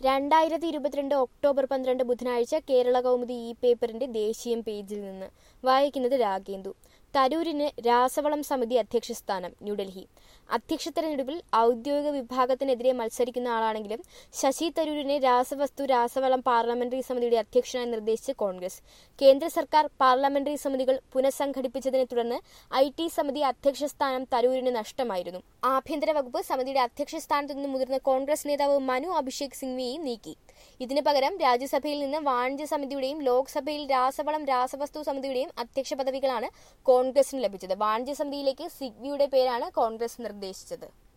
രണ്ടായിരത്തി ഇരുപത്തിരണ്ട് ഒക്ടോബർ പന്ത്രണ്ട് ബുധനാഴ്ച കേരള കൗമുദി ഈ പേപ്പറിന്റെ ദേശീയം പേജിൽ നിന്ന് വായിക്കുന്നത് രാഗേന്ദു തരൂരിന് രാസവളം സമിതി അധ്യക്ഷ സ്ഥാനം ന്യൂഡൽഹി അധ്യക്ഷ തെരഞ്ഞെടുപ്പിൽ ഔദ്യോഗിക വിഭാഗത്തിനെതിരെ മത്സരിക്കുന്ന ആളാണെങ്കിലും ശശി തരൂരിനെ രാസവസ്തു രാസവളം പാർലമെന്ററി സമിതിയുടെ അധ്യക്ഷനായി നിർദ്ദേശിച്ച് കോൺഗ്രസ് കേന്ദ്ര സർക്കാർ പാർലമെന്ററി സമിതികൾ പുനഃസംഘടിപ്പിച്ചതിനെ തുടർന്ന് ഐ ടി സമിതി അധ്യക്ഷ സ്ഥാനം തരൂരിന് നഷ്ടമായിരുന്നു ആഭ്യന്തര വകുപ്പ് സമിതിയുടെ അധ്യക്ഷ സ്ഥാനത്തു നിന്ന് മുതിർന്ന കോൺഗ്രസ് നേതാവ് മനു അഭിഷേക് സിംഗ്വിയെയും നീക്കി ഇതിനു പകരം രാജ്യസഭയിൽ നിന്ന് വാണിജ്യ സമിതിയുടെയും ലോക്സഭയിൽ രാസവളം രാസവസ്തു സമിതിയുടെയും അധ്യക്ഷ പദവികളാണ് കോൺഗ്രസിന് ലഭിച്ചത് വാണിജ്യ സമിതിയിലേക്ക് സിഗ്വിയുടെ പേരാണ് കോൺഗ്രസ് നിർദ്ദേശിച്ചത്